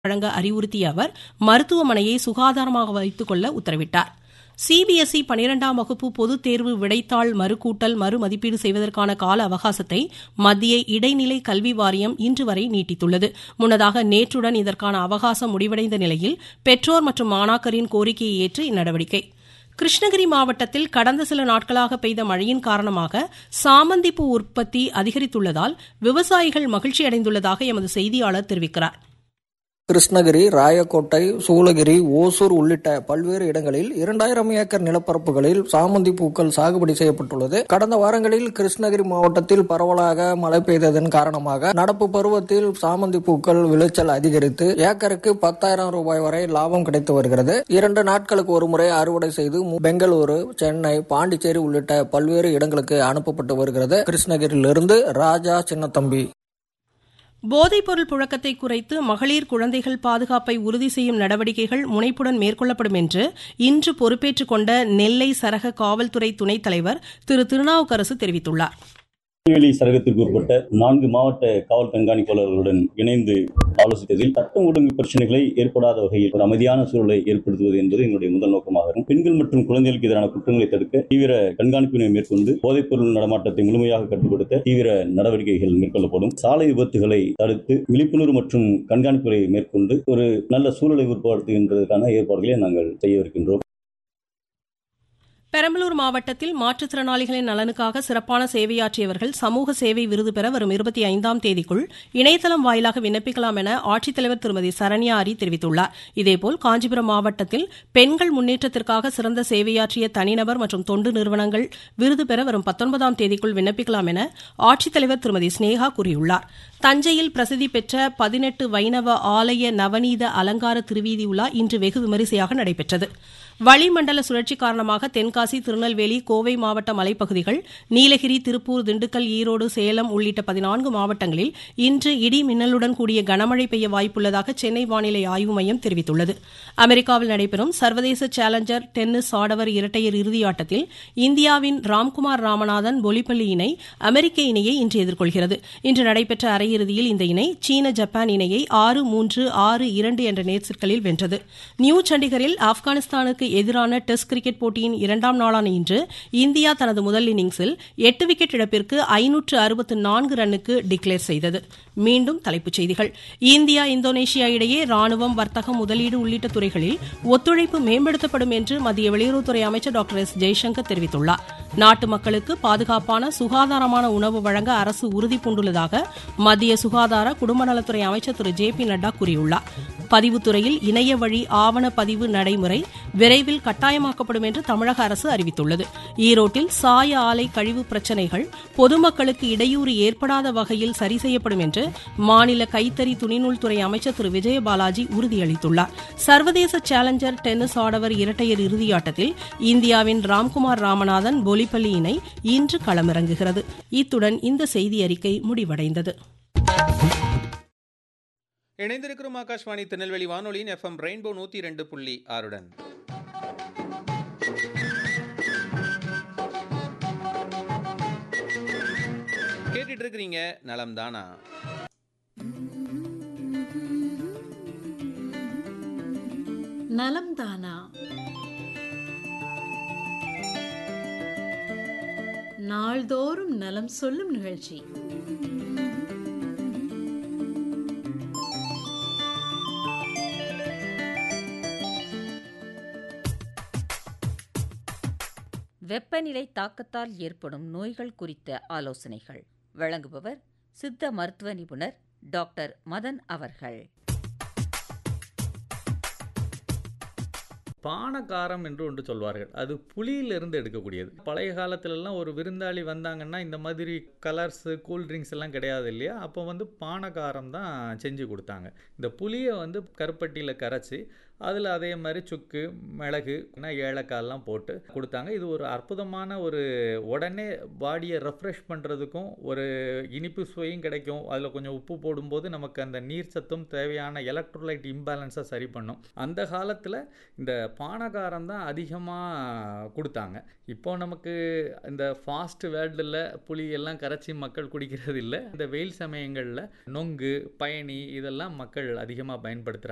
வழங்க அறிவுறுத்திய அவர் மருத்துவமனையை சுகாதாரமாக வைத்துக் கொள்ள உத்தரவிட்டார் சிபிஎஸ்இ பனிரெண்டாம் வகுப்பு பொதுத் தேர்வு விடைத்தாள் மறுகூட்டல் மறுமதிப்பீடு செய்வதற்கான கால அவகாசத்தை மத்திய இடைநிலை கல்வி வாரியம் இன்று வரை நீட்டித்துள்ளது முன்னதாக நேற்றுடன் இதற்கான அவகாசம் முடிவடைந்த நிலையில் பெற்றோர் மற்றும் மாணாக்கரின் கோரிக்கையை ஏற்று இந்நடவடிக்கை கிருஷ்ணகிரி மாவட்டத்தில் கடந்த சில நாட்களாக பெய்த மழையின் காரணமாக சாமந்திப்பூ உற்பத்தி அதிகரித்துள்ளதால் விவசாயிகள் மகிழ்ச்சியடைந்துள்ளதாக எமது செய்தியாளர் தெரிவிக்கிறார் கிருஷ்ணகிரி ராயக்கோட்டை சூளகிரி ஓசூர் உள்ளிட்ட பல்வேறு இடங்களில் இரண்டாயிரம் ஏக்கர் நிலப்பரப்புகளில் சாமந்தி பூக்கள் சாகுபடி செய்யப்பட்டுள்ளது கடந்த வாரங்களில் கிருஷ்ணகிரி மாவட்டத்தில் பரவலாக மழை பெய்ததன் காரணமாக நடப்பு பருவத்தில் சாமந்தி பூக்கள் விளைச்சல் அதிகரித்து ஏக்கருக்கு பத்தாயிரம் ரூபாய் வரை லாபம் கிடைத்து வருகிறது இரண்டு நாட்களுக்கு ஒருமுறை அறுவடை செய்து பெங்களூரு சென்னை பாண்டிச்சேரி உள்ளிட்ட பல்வேறு இடங்களுக்கு அனுப்பப்பட்டு வருகிறது கிருஷ்ணகிரியிலிருந்து ராஜா சின்னத்தம்பி போதைப்பொருள் புழக்கத்தை குறைத்து மகளிர் குழந்தைகள் பாதுகாப்பை உறுதி செய்யும் நடவடிக்கைகள் முனைப்புடன் மேற்கொள்ளப்படும் என்று இன்று பொறுப்பேற்றுக் கொண்ட நெல்லை சரக காவல்துறை துணைத் தலைவர் திரு திருநாவுக்கரசு தெரிவித்துள்ளார் திருநெல்வேலி சரகத்திற்கு உட்பட்ட நான்கு மாவட்ட காவல் கண்காணிப்பாளர்களுடன் இணைந்து ஆலோசித்ததில் சட்டம் ஒழுங்கு பிரச்சனைகளை ஏற்படாத வகையில் ஒரு அமைதியான சூழலை ஏற்படுத்துவது என்பது எங்களுடைய முதல் நோக்கமாகும் பெண்கள் மற்றும் குழந்தைகளுக்கு எதிரான குற்றங்களை தடுக்க தீவிர கண்காணிப்பினை மேற்கொண்டு போதைப்பொருள் நடமாட்டத்தை முழுமையாக கட்டுப்படுத்த தீவிர நடவடிக்கைகள் மேற்கொள்ளப்படும் சாலை விபத்துகளை தடுத்து விழிப்புணர்வு மற்றும் கண்காணிப்புகளை மேற்கொண்டு ஒரு நல்ல சூழலை உருவாக்குகின்றதற்கான ஏற்பாடுகளை நாங்கள் செய்யவிருக்கின்றோம் பெரம்பலூர் மாவட்டத்தில் மாற்றுத்திறனாளிகளின் நலனுக்காக சிறப்பான சேவையாற்றியவர்கள் சமூக சேவை விருது பெற வரும் இருபத்தி ஐந்தாம் தேதிக்குள் இணையதளம் வாயிலாக விண்ணப்பிக்கலாம் என ஆட்சித்தலைவர் திருமதி சரண்யா அரி தெரிவித்துள்ளார் இதேபோல் காஞ்சிபுரம் மாவட்டத்தில் பெண்கள் முன்னேற்றத்திற்காக சிறந்த சேவையாற்றிய தனிநபர் மற்றும் தொண்டு நிறுவனங்கள் விருது பெற வரும் பத்தொன்பதாம் தேதிக்குள் விண்ணப்பிக்கலாம் என ஆட்சித்தலைவர் திருமதி ஸ்னேகா கூறியுள்ளார் தஞ்சையில் பிரசித்தி பெற்ற பதினெட்டு வைணவ ஆலய நவநீத அலங்கார திருவீதி உலா இன்று வெகு விமரிசையாக நடைபெற்றது வளிமண்டல சுழற்சி காரணமாக தென்காசி திருநெல்வேலி கோவை மாவட்ட மலைப்பகுதிகள் நீலகிரி திருப்பூர் திண்டுக்கல் ஈரோடு சேலம் உள்ளிட்ட பதினான்கு மாவட்டங்களில் இன்று இடி மின்னலுடன் கூடிய கனமழை பெய்ய வாய்ப்புள்ளதாக சென்னை வானிலை ஆய்வு மையம் தெரிவித்துள்ளது அமெரிக்காவில் நடைபெறும் சர்வதேச சேலஞ்சர் டென்னிஸ் ஆடவர் இரட்டையர் இறுதியாட்டத்தில் இந்தியாவின் ராம்குமார் ராமநாதன் பொலிப்பள்ளி இணை அமெரிக்க இணையை இன்று எதிர்கொள்கிறது இன்று நடைபெற்ற அரையிறுதியில் இந்த இணை சீன ஜப்பான் இணையை ஆறு மூன்று ஆறு இரண்டு என்ற நேர்ச்சிற்களில் வென்றது நியூ சண்டிகரில் ஆப்கானிஸ்தானுக்கு எதிரான டெஸ்ட் கிரிக்கெட் போட்டியின் இரண்டாம் நாளான இன்று இந்தியா தனது முதல் இன்னிங்ஸில் எட்டு விக்கெட் இழப்பிற்கு ஐநூற்று அறுபத்து நான்கு ரன்னுக்கு டிக்ளேர் செய்தது மீண்டும் தலைப்புச் செய்திகள் இந்தியா இந்தோனேஷியா இடையே ராணுவம் வர்த்தகம் முதலீடு உள்ளிட்ட துறைகளில் ஒத்துழைப்பு மேம்படுத்தப்படும் என்று மத்திய வெளியுறவுத்துறை அமைச்சர் டாக்டர் எஸ் ஜெய்சங்கர் தெரிவித்துள்ளார் நாட்டு மக்களுக்கு பாதுகாப்பான சுகாதாரமான உணவு வழங்க அரசு உறுதி பூண்டுள்ளதாக மத்திய சுகாதார குடும்ப நலத்துறை அமைச்சர் திரு ஜே பி நட்டா கூறியுள்ளார் பதிவுத்துறையில் இணைய வழி ஆவண பதிவு நடைமுறை விரைவில் கட்டாயமாக்கப்படும் என்று தமிழக அரசு அறிவித்துள்ளது ஈரோட்டில் சாய ஆலை கழிவு பிரச்சினைகள் பொதுமக்களுக்கு இடையூறு ஏற்படாத வகையில் சரி செய்யப்படும் என்று மாநில கைத்தறி துணிநூல் துறை அமைச்சர் திரு விஜயபாலாஜி உறுதியளித்துள்ளார் சர்வதேச சேலஞ்சர் டென்னிஸ் ஆடவர் இரட்டையர் இறுதியாட்டத்தில் இந்தியாவின் ராம்குமார் ராமநாதன் பொலிப்பள்ளி இணை இன்று களமிறங்குகிறது இத்துடன் இந்த செய்தி அறிக்கை முடிவடைந்தது இணைந்திருக்கிறோம் ஆகாஷ்வாணி திருநெல்வேலி வானொலியின் எஃப்எம் ரெயின்போ நூற்றி ரெண்டு புள்ளி ஆறுடன் கேட்டுட்டு இருக்கிறீங்க நலம் தானா நலம் தானா நாள்தோறும் நலம் சொல்லும் நிகழ்ச்சி வெப்பநிலை தாக்கத்தால் ஏற்படும் நோய்கள் குறித்த ஆலோசனைகள் வழங்குபவர் சித்த மருத்துவ நிபுணர் டாக்டர் மதன் அவர்கள் பானக்காரம் என்று ஒன்று சொல்வார்கள் அது புளியிலிருந்து எடுக்கக்கூடியது பழைய காலத்துலலாம் ஒரு விருந்தாளி வந்தாங்கன்னா இந்த மாதிரி கலர்ஸு கூல்ட்ரிங்க்ஸ் எல்லாம் கிடையாது இல்லையா அப்போ வந்து பானக்காரம் தான் செஞ்சு கொடுத்தாங்க இந்த புளியை வந்து கருப்பட்டியில் கரைச்சி அதில் அதே மாதிரி சுக்கு மிளகு ஏலக்காயெல்லாம் போட்டு கொடுத்தாங்க இது ஒரு அற்புதமான ஒரு உடனே பாடியை ரெஃப்ரெஷ் பண்ணுறதுக்கும் ஒரு இனிப்பு சுவையும் கிடைக்கும் அதில் கொஞ்சம் உப்பு போடும்போது நமக்கு அந்த நீர் சத்தும் தேவையான எலக்ட்ரோலைட் இம்பேலன்ஸை சரி பண்ணும் அந்த காலத்தில் இந்த பானகாரம் தான் அதிகமாக கொடுத்தாங்க இப்போ நமக்கு இந்த ஃபாஸ்ட் வேர்ல்டில் புளி எல்லாம் கரைச்சி மக்கள் குடிக்கிறது இல்லை இந்த வெயில் சமயங்களில் நொங்கு பயணி இதெல்லாம் மக்கள் அதிகமாக பயன்படுத்துகிறாங்க